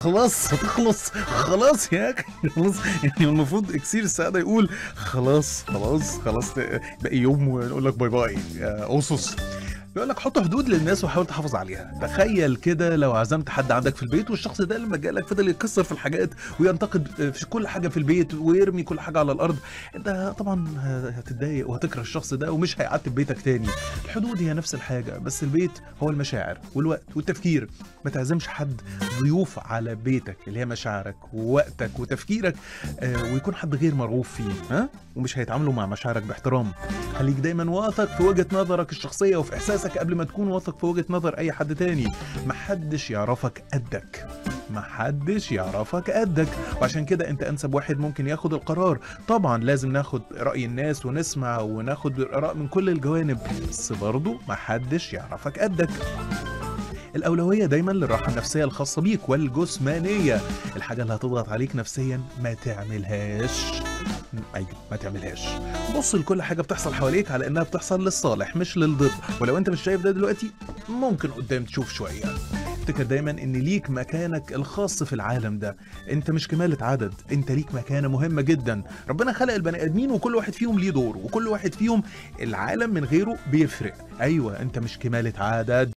خلاص هتخلص خلاص يا اخي خلاص يعني المفروض اكسير السعاده يقول خلاص خلاص خلاص باقي يوم ونقول لك باي باي يا اسس بيقول لك حط حدود للناس وحاول تحافظ عليها تخيل كده لو عزمت حد عندك في البيت والشخص ده لما جالك فضل يكسر في الحاجات وينتقد في كل حاجه في البيت ويرمي كل حاجه على الارض انت طبعا هتتضايق وهتكره الشخص ده ومش هيعتب بيتك تاني الحدود هي نفس الحاجه بس البيت هو المشاعر والوقت والتفكير ما تعزمش حد ضيوف على بيتك اللي هي مشاعرك ووقتك وتفكيرك آه، ويكون حد غير مرغوب فيه ها ومش هيتعاملوا مع مشاعرك باحترام خليك دايما واثق في وجهه نظرك الشخصيه وفي احساسك قبل ما تكون واثق في وجهه نظر اي حد تاني محدش يعرفك قدك محدش يعرفك قدك وعشان كده انت انسب واحد ممكن ياخد القرار طبعا لازم ناخد راي الناس ونسمع وناخد اراء من كل الجوانب بس برضه محدش يعرفك قدك الأولوية دايما للراحة النفسية الخاصة بيك والجسمانية الحاجة اللي هتضغط عليك نفسيا ما تعملهاش أيوة ما تعملهاش بص لكل حاجة بتحصل حواليك على إنها بتحصل للصالح مش للضد ولو أنت مش شايف ده دلوقتي ممكن قدام تشوف شوية افتكر دايما ان ليك مكانك الخاص في العالم ده انت مش كمالة عدد انت ليك مكانة مهمة جدا ربنا خلق البني ادمين وكل واحد فيهم ليه دور وكل واحد فيهم العالم من غيره بيفرق ايوه انت مش كمالة عدد